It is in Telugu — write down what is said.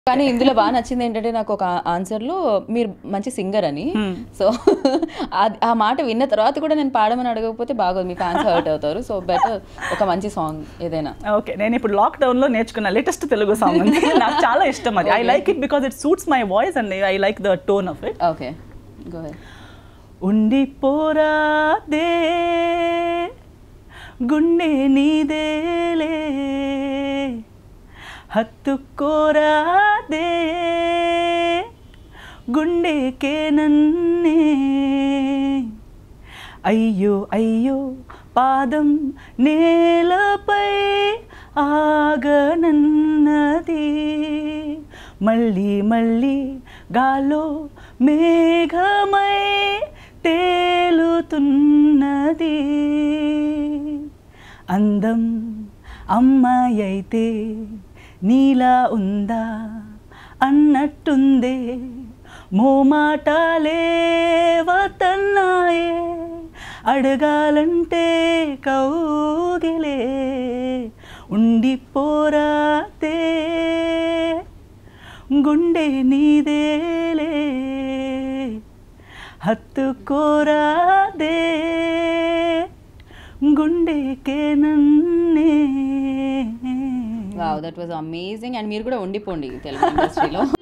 కానీ ఇందులో బాగా నచ్చింది ఏంటంటే నాకు ఒక ఆన్సర్లో మీరు మంచి సింగర్ అని సో ఆ మాట విన్న తర్వాత కూడా నేను పాడమని అడగకపోతే బాగోదు మీ ఫ్యాన్స్ హర్ట్ అవుతారు సో బెటర్ ఒక మంచి సాంగ్ ఏదైనా ఓకే నేను ఇప్పుడు లాక్డౌన్ లో నేర్చుకున్న లేటెస్ట్ తెలుగు సాంగ్ ఉంది నాకు చాలా ఇష్టం అది I like it because it suits my voice and I like the tone of it okay go ఉండిపోరాదే గుండె నీదేలే హత్తుకోరాదే గుండెకే నన్నే అయ్యో అయ్యో పాదం నేలపై ఆగనన్నది మళ్ళీ మళ్ళీ గాలో మేఘమై తేలుతున్నది అందం అమ్మాయి అయితే నీలా ఉందా అన్నట్టుందే మోమాటాలే వతన్నాయే అడగాలంటే కౌగిలే ఉండిపోరాతే గుండె నీదేలే హత్తుకోరాదే గుండెకే నన్నే wow that was amazing and మీరు కూడా ఉండిపోండి తెలుగు ఇండస్ట్రీలో